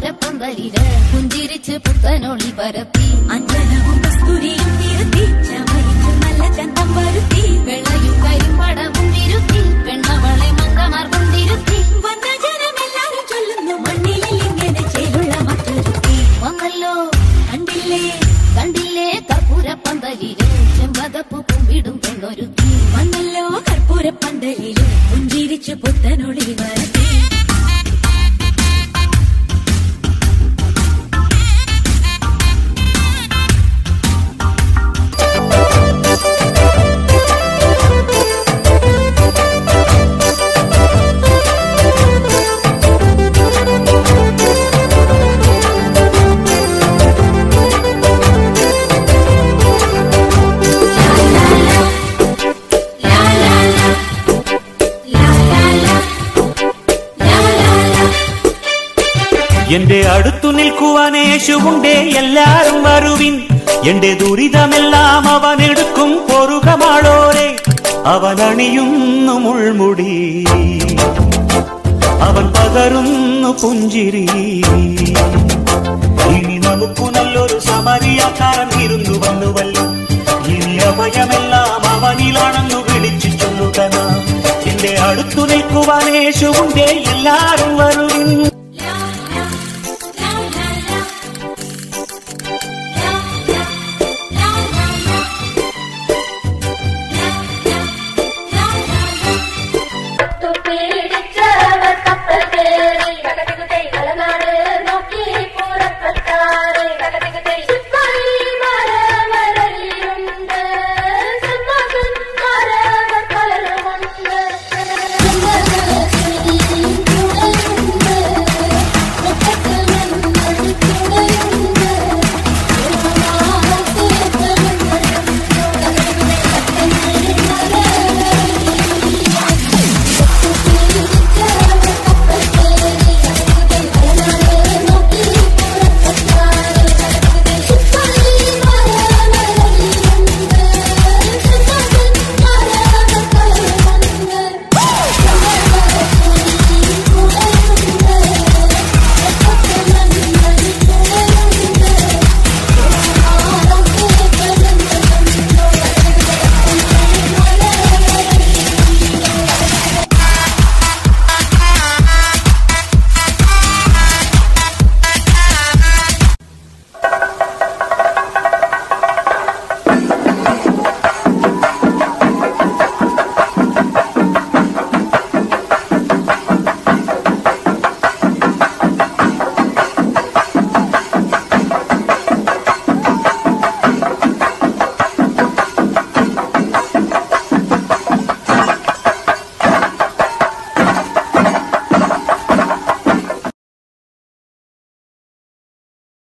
കർപ്പൂരപ്പന്തലില് പുഞ്ചിരിച്ച് പുത്തനൊളി പരത്തി അഞ്ജനവും കസ്തൂരിയും തിരുത്തി ചമയിച്ചു നല്ല ചന്തം വരുത്തി വെള്ളയും കരിമ്പടവും വിരുത്തി പെണ്ണവളെ മങ്കമാർ കൊണ്ടിരുത്തി വന്ന ജനമെല്ലാരും ചൊല്ലുന്നു മണ്ണിലിൽ ഇങ്ങനെ ചേലുള്ള മറ്റൊരുത്തി വന്നല്ലോ കണ്ടില്ലേ കണ്ടില്ലേ കർപ്പൂരപ്പന്തലില് ചെമ്പകപ്പു കുമ്പിടും പെണ്ണൊരുത്തി വന്നല്ലോ കർപ്പൂരപ്പന്തലില് പുഞ്ചിരിച്ചു പുത്തനൊളി വരത്തി എന്റെ അടുത്തു നിൽക്കുവാൻ യേശുവുണ്ടേ എല്ലാരും വരുവിൻ എന്റെ ദുരിതമെല്ലാം അവൻ എടുക്കും പൊറുകമാളോരെ അവൻ അണിയുന്നു മുൾമുടി അവൻ പകരുന്നു പുഞ്ചിരി ഇനി നമുക്കു നല്ലൊരു സമരിയാക്കാരൻ ഇരുന്നു വന്നുവല്ലോ ഇനി അഭയമെല്ലാം അവനിലാണെന്നു വിളിച്ചു ചൊല്ലുക നാം എന്റെ അടുത്തു നിൽക്കുവാൻ യേശുവുണ്ടേ എല്ലാരും വരുവിൻ